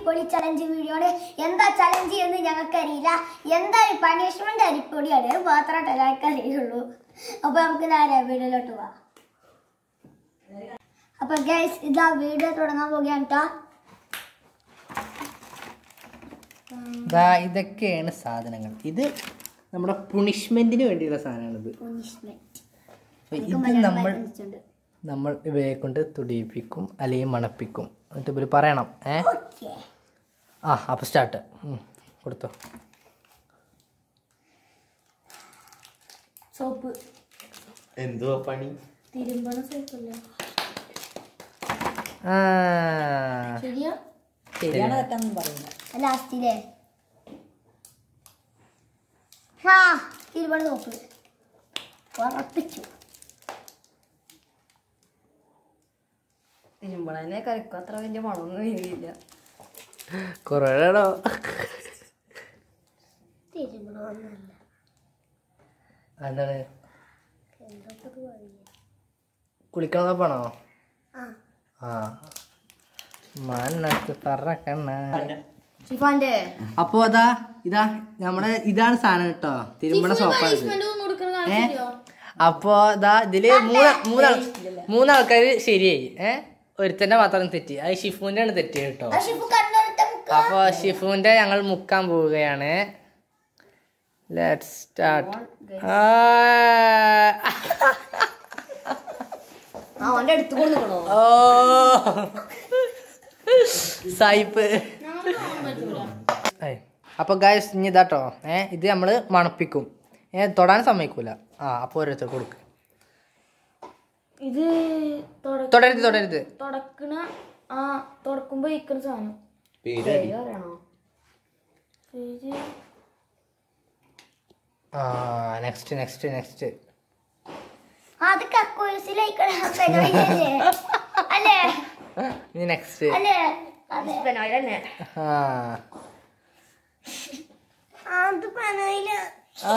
അരിപ്പൊടി challenge video ആണ് എന്താ ചലഞ്ച് എന്ന് ഞങ്ങൾക്കറിയില്ല എന്താ പണിഷ്മെന്റ് അരിപ്പൊടിയാണ് അത് മാത്രമായിട്ട് എല്ലാവർക്കും അറിയുള്ളൂ അപ്പൊ നമുക്ക് നേരെ വീഡിയോയിലോട്ട് പോവാം അപ്പൊ ഗൈസ് ഇതാ വീഡിയോ തുടങ്ങാൻ പോകുകയാണ് കേട്ടോ ദാ ഇതൊക്കെയാണ് സാധനങ്ങൾ ഇത് നമ്മുടെ പുണിഷ്മെന്റിന് വേണ്ടിയുള്ള സാധനമാണിത് പണിഷ്മെന്റ് അപ്പൊ ഇത് നമ്മൾ നമ്മൾ ഇവയെ കൊണ്ട് തുടിയിപ്പിക്കും അല്ലെങ്കിൽ മണപ്പിക്കും എന്നിട്ട് ഇവർ പറയണം ഏ ഓക്കെ ആ അപ്പോൾ സ്റ്റാർട്ട് കൊടുത്തോ സോപ്പ് എന്തുവാ പണി തിരുമ്പണ സോപ്പല്ലേ ആ ശരിയാ ശരിയാണ് തെറ്റാന്നും പറയുന്നത് ലാസ്റ്റിലെ ആ തിരുവണ സോപ്പ് ഉറപ്പിച്ചു തിരുമ്പളനെ കറിക്കും അത്ര വലിയ മണമൊന്നും വരില്ല കുറേടോ തിരുവണമൊന്നുമല്ല എന്താണ് എന്തൊക്കെ പറയും കുളിക്കണപ്പാണോ ആ ആ മണ്ണത്ത് പറക്കണ്ണ ഷിഫാന്റെ അപ്പോ അതാ ഇതാ നമ്മുടെ ഇതാണ് സാധനം കേട്ടോ തിരുമ്പണ സോപ്പാണ് ഏ അപ്പോ ഇതാ ഇതില് മൂന്ന് മൂന്നാൾ മൂന്നാൾക്കാര് ശരിയായി ഏ ഒരുത്തന്റെ മാത്രം തെറ്റി അത് ഷിഫുവിന്റെ ആണ് തെറ്റി കേട്ടോ പക്ഷെ ഇപ്പൊ കണ്ണെടുത്ത മുക്ക അപ്പൊ ഷിഫുവിന്റെ ഞങ്ങൾ മുക്കാൻ പോവുകയാണ് ലെറ്റ് സ്റ്റാർട്ട് ആ അവന്റെ അടുത്ത് കൊടുക്കണോ ഓ സായിപ്പ് ഏയ്. അപ്പൊ ഗായ്സ് ഇനി ഇതാട്ടോ ഏ ഇത് നമ്മള് മണപ്പിക്കും ഏ തൊടാൻ സമ്മതിക്കൂല ആ അപ്പൊ ഓരോരുത്തർ കൊടുക്ക് ഇത് തൊടരുത് തൊടരുത് തുടക്കണ ആ തുടക്കുമ്പോ ഇരിക്കുന്ന സാധനം പേരടി അറിയണോ ഇത് ആ നെക്സ്റ്റ് നെക്സ്റ്റ് നെക്സ്റ്റ് അത് കക്കൂസിലേക്കല്ലേ അല്ലേ ഇനി നെക്സ്റ്റ് അല്ലേ അതെ തന്നെ ആ അത് പനയില ആ.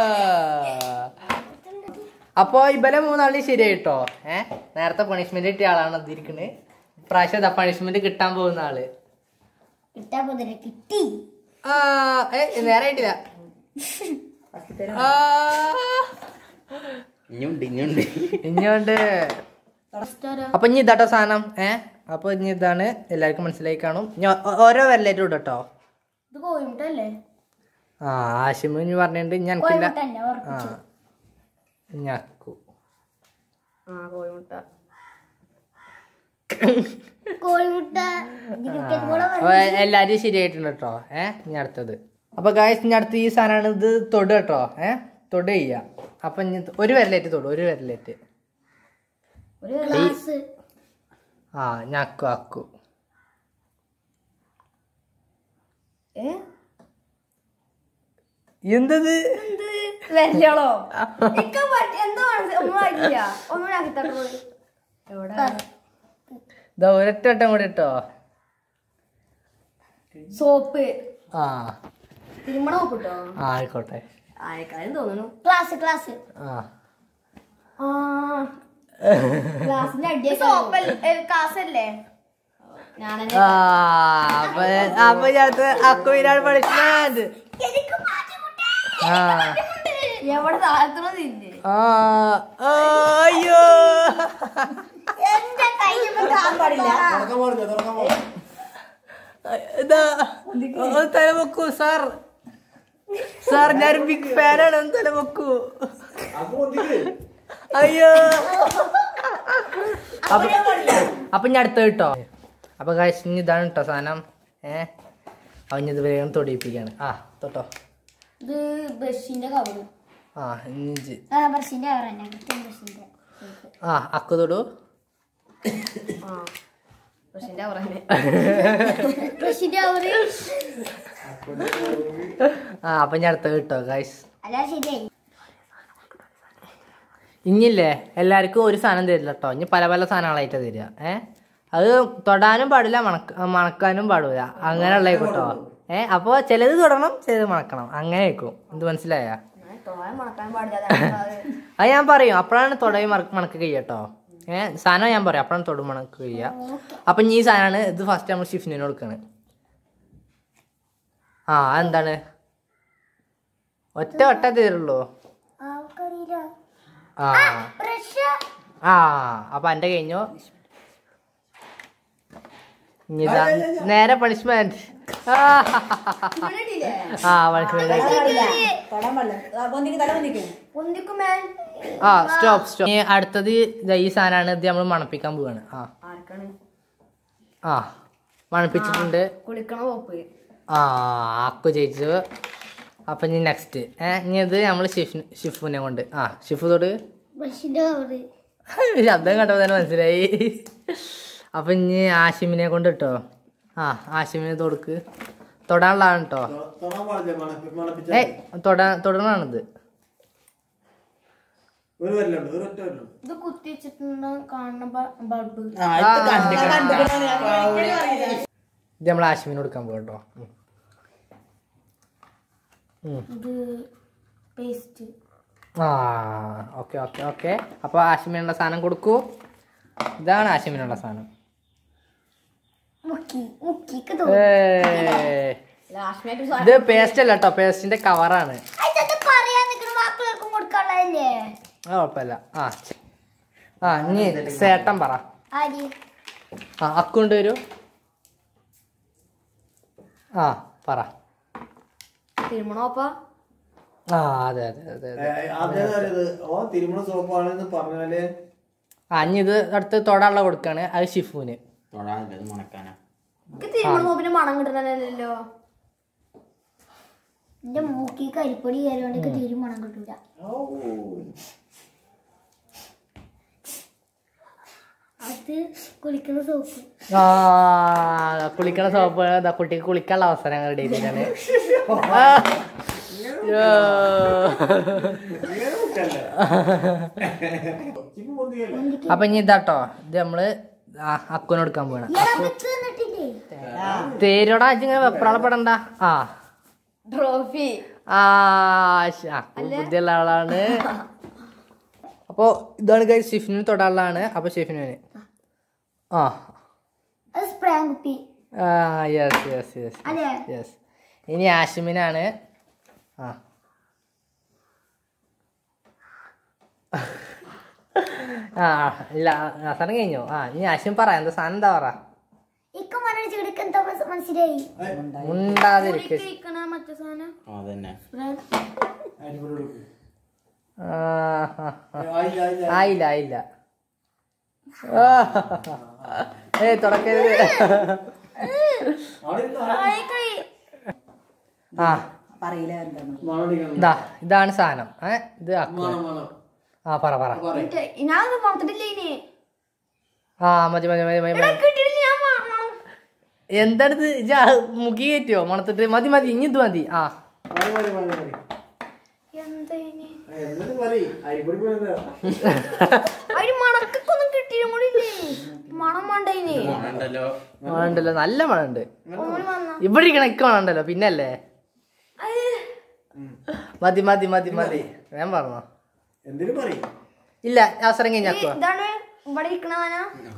അപ്പൊ ഇവലെ മൂന്നാളിന് ശരിയായിട്ടോ ഏ നേരത്തെ പണിഷ്മെന്റ് കിട്ടിയ ആളാണ് അതിരിക്കണ് പ്രാവശ്യം പണിഷ്മെന്റ് കിട്ടാൻ പോകുന്ന ആള് കിട്ടാ പോതില്ല കിട്ടി ആ ഏ നേരായിട്ടില്ല ആ. ഇഞ്ഞുണ്ട് ഇഞ്ഞുണ്ട് ഇനിയുണ്ട് അപ്പൊ ഇനി ഇതാട്ടോ സാധനം ഏ അപ്പൊ ഇനി ഇതാണ് എല്ലാവർക്കും മനസ്സിലായി കാണും ഇനി ഓ- ഓരോ വിരലേറ്റും ഇടട്ടോ ഇത് കോഴിമുട്ടല്ലേ ആ ആശിമ ഇനി പറഞ്ഞിട്ടുണ്ട് ഞാൻ എനിക്കില്ല കോഴിമുട്ടല്ലേ ആ ഉറപ്പിച്ചു ഞക്കു ആ കോഴിമുട്ട കോഴിമുട്ട ഇതിനൊക്കെ കൂടെ അപ്പൊ എല്ലാരും ശരിയായിട്ടുണ്ട് കേട്ടോ ഏ ഇനി അടുത്തത് അപ്പൊ ഗായ്സ് ഇനി അടുത്ത് ഈ സാധനമാണ് ഇത് തൊട് കേട്ടോ ഏ തൊട് ചെയ്യാ അപ്പൊ ഇനി ഒരു വിരലേറ്റ് തൊടും ഒരു വിരലേറ്റ് ഒരു ഗ്ലാസ് ആ ഞക്കു അക്കു ഏ എന്തത് വല്ലോളോ ഇക്ക പറ്റി എന്തോ മനസ്സി- ഒന്നും ആയിട്ടില്ല ഒന്നും ആക്കി തട്ടു എവിടെ ഇതാ ഒരൊറ്റ വട്ടം കൂടി ഇട്ടോ സോപ്പ് ആ തിരുമണ സോപ്പ് കിട്ടോ ആ ആയിക്കോട്ടെ ആയക്കാരും തോന്നുന്നു ക്ലാസ് ക്ലാസ് ആ ആ ഗ്ലാസിന്റെ അടിയ സോപ്പല്ലേ കാസല്ലേ ഞാനെന്നെ ആ അപ്പൊ അപ്പൊ ഞാൻ അടുത്ത് അക്കുവിനാണ് പണിഷ്മെന്റ് ആ എവിടെ താഴത്തുള്ളത് ഇല്ലേ ആ ആ, അയ്യോ എന്റെ കയ്യിൽ പാടില്ല ഇതാ ഒന്ന് തല വെക്കൂ സാർ സാർ ഞാൻ ബിഗ് ഫാനാണ് ഒന്ന് തല വെക്കൂ അയ്യോ അപ്പൊ അപ്പൊ ഞാൻ അടുത്ത കിട്ടോ അപ്പൊ കാശ് ഇനി ഇതാണ് കേട്ടോ സാധനം ഏ അവൻ ഇത് വേഗം തൊടിയിപ്പിക്കാണ് ആ തൊട്ടോ ഇത് ബ്രഷിന്റെ കവറ് ആ ഇനി ഇജ്ജ്. ആ ബ്രഷിന്റെ കവർ തന്നെ കിട്ടും ബ്രഷിന്റെ ആ അക്കു തൊടു ആ പക്ഷെ എന്റെ അവറന്നെ ബ്രഷിന്റെ കവറ് ആ അപ്പൊ ഞാൻ അടുത്ത കിട്ടോ ഗൈസ് അല്ല ശരിയായി ഇനിയില്ലേ എല്ലാവർക്കും ഒരു സാധനം തരില്ല കേട്ടോ ഇനി പല പല സാധനങ്ങളായിട്ട് തരിക ഏ അത് തൊടാനും പാടില്ല മണക്ക മണക്കാനും പാടില്ല അങ്ങനെയുള്ള കേട്ടോ ഏ അപ്പോൾ ചിലത് തൊടണം ചിലത് മണക്കണം അങ്ങനെ വെക്കും ഇത് മനസ്സിലായ തോനെ മണക്കാൻ പാടില്ല അത് ഞാൻ പറയും അപ്പോഴാണ് തൊടയും മണക്ക് മണക്ക് കഴിയുക കേട്ടോ ഏഹ് സാധനം ഞാൻ പറയും അപ്പോഴാണ് തൊടും മണക്ക് കഴിയുക അപ്പം ഇനി ഈ സാധനമാണ് ഇത് ഫസ്റ്റ് നമ്മൾ ഷിഫ്റ്റിന് കൊടുക്കുകയാണ് ആ എന്താണ് ഒറ്റ വട്ട തീരുള്ളൂ ആൾക്കറിയില്ല ആ ബ്രഷ് ആ അപ്പൊ എന്റെ കഴിഞ്ഞു ഇനി ഇതാ നേരെ പണിഷ്മെന്റ് ആ പണിഷ്മെന്റ് തൊടാൻ പാടില്ല പൊന്തിക്ക് തല പൊന്തിക്കും പൊന്തിക്കുമേൻ ആ സ്റ്റോപ്പ് സ്റ്റോപ്പ് ഇനി അടുത്തത് ദാ ഈ സാധനമാണ് ഇത് നമ്മൾ മണപ്പിക്കാൻ പോവാണ് ആ ആർക്കാണ് ആ മണപ്പിച്ചിട്ടുണ്ട് കുളിക്കണ പോപ്പ് ആ അക്കു ജയിച്ചു അപ്പൊ ഇനി നെക്സ്റ്റ് ഏ ഇനി ഇത് നമ്മൾ ഷിഫ് ഷിഫുവിനെ കൊണ്ട് ആ ഷിഫു തൊട്ട് ബ്രഷിന്റെ കവറ് ശബ്ദം കേട്ടപ്പോൾ തന്നെ മനസ്സിലായി അപ്പൊ ഇനി ആഷിമിനെ കൊണ്ട് ഇട്ടോ ആ ആഷിമിനെ തൊടുക്ക് തൊടാനുള്ളതാണ് കേട്ടോ തൊടാൻ പാടില്ല മണപ്പി- മണപ്പിച്ചാ ഏയ് തൊടാ തൊടണാണിത് ഒരു വരലുണ്ട് ഒരു ഒറ്റ വരലുണ്ട് ഇത് കുത്തി വെച്ചിട്ടുണ്ട് കാണുന്ന ബ- ബൾബ് ഇത് നമ്മൾ ആഷിമിന് കൊടുക്കാൻ പോകും കേട്ടോ ഉം. ഉം. ഇത് പേസ്റ്റ് ആ ഓക്കെ ഓക്കെ ഓക്കെ അപ്പോൾ ആഷിമിനുള്ള സാധനം കൊടുക്കൂ ഇതാണ് ആഷിമിനുള്ള സാധനം മുക്കി മുക്കിക്ക് ഏയ്. ലാസ്റ്റ് ഇത് പേസ്റ്റ് അല്ല കേട്ടോ പേസ്റ്റിന്റെ കവറാണ് തോന്നുന്നു പറയാൻ നിൽക്കുന്ന വാക്കുകൾക്കും കൊടുക്കാനുള്ളതല്ലേ ആ കുഴപ്പമില്ല ആ ചെ- ആ ഇനി സേട്ടൻ പറ ആര് ആ അക്കൗണ്ട് വരൂ ആ പറ തിരുമണോപ്പാ ആ അതെ അതെ അതെ അതെ അതേത് ഓ തിരുമണ സോപ്പാണെന്ന് പറഞ്ഞാല് ആ ഇനി ഇത് അടുത്ത് തൊടാനുള്ള കൊടുക്കാണ് അത് ഷിഫുവിന് തൊടാനില്ല ഇത് മണക്കാനാ എനിക്ക് തിരുമണ നോപ്പിന് മണം കിട്ടണല്ലോ എന്റെ മൂക്കി കരിപ്പൊടി കയറിയോണ്ട് തീരെ മണം കിട്ടൂല അത് കുളിക്കുന്ന സോപ്പ് ആ കുളിക്കണ സോപ്പ് ഇതാ കുട്ടിക്ക് കുളിക്കാനുള്ള അവസരം റെഡി ചെയ്തിട്ടാണ് അപ്പൊ ഇനി ഇതാട്ടോ ഇത് നമ്മള് ആ, അക്കുവിന് കൊടുക്കാൻ പോണ തിന്നിട്ടില്ലേ തേരോടാ ഇങ്ങനെ വെപ്രാളപ്പെടണ്ട ആ ട്രോഫി ആ ശ- അക്കു ബുദ്ധിയുള്ള ആളാണ് അപ്പൊ ഇതാണ് കൈ ഷിഫിന് തൊടാനുള്ളതാണ് അപ്പൊ ഷിഫിന് ആ അത് സ്പ്രേ കുപ്പി ആ യെസ് യെസ് യെസ് അല്ലേ യെസ് ഇനി ആഷിമിനാണ് ആ ആ ഇല്ല ആ സാധനം കഴിഞ്ഞു ആ ഇനി ആഷിം പറ എന്താ സാധനം എന്താ പറ ഇക്ക മരണ ചെടിക്ക് എന്താ മനസ്സിലായി ഉണ്ടാതിരിക്ക ഇരിക്കണ മറ്റേ സാധനം അതന്നെ ആ, ആ, ആ. ആയില്ല ആയില്ല ആ. ഏയ് തുറക്കരുത് ആ പറയില്ല എന്താണ് ഇതാ ഇതാണ് സാധനം ഏ ഇത് അക്കു ആ പറ പറ ഞാനൊന്നും പറഞ്ഞിട്ടില്ല ഇനി ആ മതി മതി മതി മതി മതി കിട്ടിയിട്ടില്ല ഞാൻ മണം എന്താണിത് ഇജ്ജ് ആ മുഖി കയറ്റിയോ മണത്തിട്ട് മതി മതി ഇനി ഇത് മതി ആ എന്താ ഇനി അതിന് മണക്കൊന്നും കിട്ടിയും കൂടി ഇല്ലേ മണം വേണ്ട ഇനി ഉണ്ടല്ലോ മണുണ്ടല്ലോ നല്ല മണുണ്ട് ഓന് വന്ന ഇവിടെ ഇരിക്കണ മണുണ്ടല്ലോ പിന്നല്ലേ മതി മതി മതി മതി ഞാൻ പറഞ്ഞോ എന്തിനു പറയും ഇല്ല അവസരം കഴിഞ്ഞാക്കോ ഇതാണ് ഇവിടെ ഇരിക്കണവന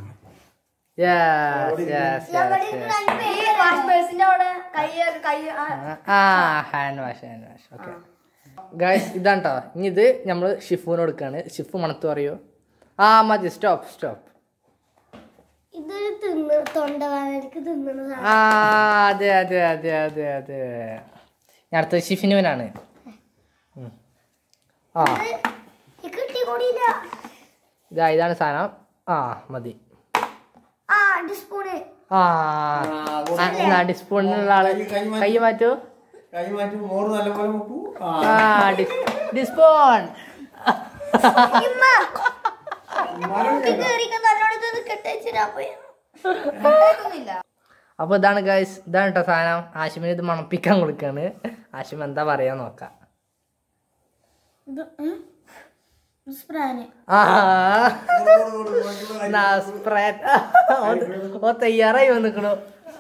യെസ് യെസ് യെസ് ഈ വാഷ് ബേസിന്റെ അവിടെ കൈ കൈ ആ, ആ hand wash hand wash okay guys ഇതാണ് കേട്ടോ ഇനി ഇത് നമ്മൾ ഷിഫുവിന് കൊടുക്കാണ് ഷിഫു മണത്ത് പറയോ ആ മതി സ്റ്റോപ്പ് സ്റ്റോപ്പ് ഇതൊരു തിന്ന് തൊണ്ടവേദനക്ക് തിന്നണ ആ അതെ അതെ അതെ അതെ അതെ ഞാൻ അടുത്തത് ഷിഫിനുവിനാണ് ഉം. ആ കിട്ടി കൂടിയില്ല ഇതാ ഇതാണ് സാധനം ആ മതി ആ ഡിസ്പൂണ് ആ എന്നാ ഡിസ്പൂണിനുള്ള ആള് കൈ മാറ്റൂ കൈ മാറ്റി മോറ് നല്ലപോലെ നോക്കൂ ആ ആ ഡിസ് ഡിസ്പോൺ കേറിക്കാൻ നല്ലോണം ഇതൊന്ന് കെട്ടിച്ചിടാ പോയി അപ്പൊ ഇതാണ് ഗൈസ് ഇതാണ് കേട്ടോ സാധനം ആശിമിന് ഇത് മണപ്പിക്കാൻ കൊടുക്കാണ് ആശിം എന്താ പറയാ നോക്കാം ഇത് ഏ? ഇത് സ്പ്രാന് ആ നാ spread. ഓ- ഓ തയ്യാറായി വന്നിക്കണു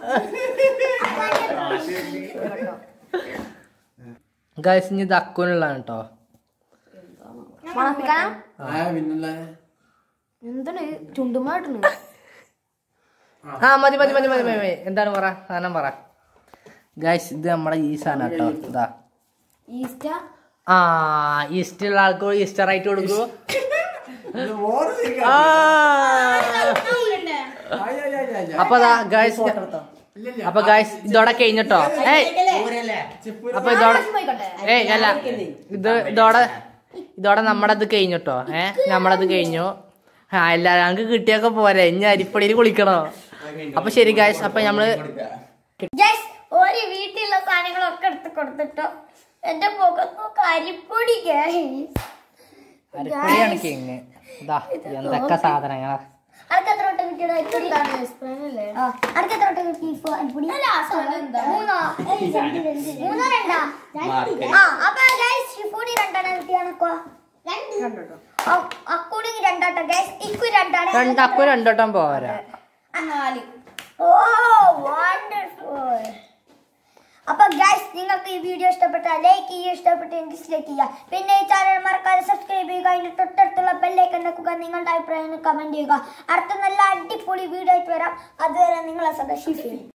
ഗൈസ് ഇനി ഇത് അക്കുനുള്ളതാണ് കേട്ടോ മണപ്പിക്കാനാ ആ പിന്നല്ലേ എന്താണ് ചുണ്ടുമായിട്ടുണ്ട് ആ മതി മതി മതി മതി മതി മതി എന്താണ് പറ സാധനം പറ ഗൈസ് ഇത് നമ്മുടെ ഈ സാധനം കേട്ടോ ഇതാ ഈസ്റ്റ ആ ഈസ്റ്റ് ഉള്ള ആൾക്ക് ഈസ്റ്റർ ആയിട്ട് കൊടുക്കൂ ഇത് മോറ് ശരിക്കും ആ. ആയി, ആയി, ആയി, ആയി, ആയി. അപ്പൊ ദാ ഗൈസ് ഇല്ല, ഇല്ല. അപ്പൊ ഗൈസ് ഇതോടെ കഴിഞ്ഞിട്ടോ ഏയ് ചിപ്പ് അപ്പൊ ഇതോടെ പോയിക്കോട്ടെ ഏയ് അല്ല ഇത് ഇതോടെ ഇതോടെ നമ്മുടെ ഇത് കഴിഞ്ഞിട്ടോ ഏ നമ്മളത് കഴിഞ്ഞു ആ എല്ലാരും ഞങ്ങക്ക് കിട്ടിയൊക്കെ പോരെ ഇനി അരിപ്പൊടിയിൽ കുളിക്കണോ അപ്പൊ ശരി ഗൈസ് അപ്പൊ നമ്മള് ഗൈസ് ഒരു വീട്ടിലുള്ള സാധനങ്ങളൊക്കെ എടുത്ത് കൊടുത്തിട്ടോ എന്റെ മുഖത്തൊക്കെ അരിപ്പൊടി ഗൈസ് അരിപ്പൊടിയാണ് കിങ് ഇതാ എന്തൊക്കെ സാധനങ്ങളാ അനക്ക് എത്ര വട്ടം കിട്ടിയത് അരിപ്പൊടി സ്പ്രേനല്ലേ ആ, അനക്ക് എത്ര വട്ടം കിട്ടി ഇപ്പൊ അരിപ്പൊടി മൂന്നോ ഏയ്, മൂന്നോ രണ്ടാ ആ അപ്പൊ ഗൈസ് ഷിഫൂണി രണ്ടെണ്ണം കിട്ടിയാണക്കോ കണ്ടോ അക്കൂടി രണ്ടാട്ടം ഗൈസ് ഇക്കു രണ്ടാണ് രണ്ടാക്കും രണ്ടോട്ടം പോരാ നാല് ഓ വണ്ടർഫുൾ അപ്പൊ ഗൈസ് നിങ്ങൾക്ക് ഈ വീഡിയോ ഇഷ്ടപ്പെട്ടാൽ ലൈക്ക് ചെയ്യുക ഇഷ്ടപ്പെട്ടെങ്കിൽ ഡിസ്ലൈക്ക് ചെയ്യുക പിന്നെ ഈ ചാനൽ മറക്കാതെ സബ്സ്ക്രൈബ് ചെയ്യുക അതിന്റെ തൊട്ടടുത്തുള്ള ബെല്ലേക്ക് ഉണ്ടാക്കുക നിങ്ങളുടെ അഭിപ്രായങ്ങൾ കമന്റ് ചെയ്യുക അടുത്ത നല്ല അടിപൊളി വീഡിയോ ആയിട്ട് വരാം അതുവരെ നിങ്ങളെ സദാ ഷിഫി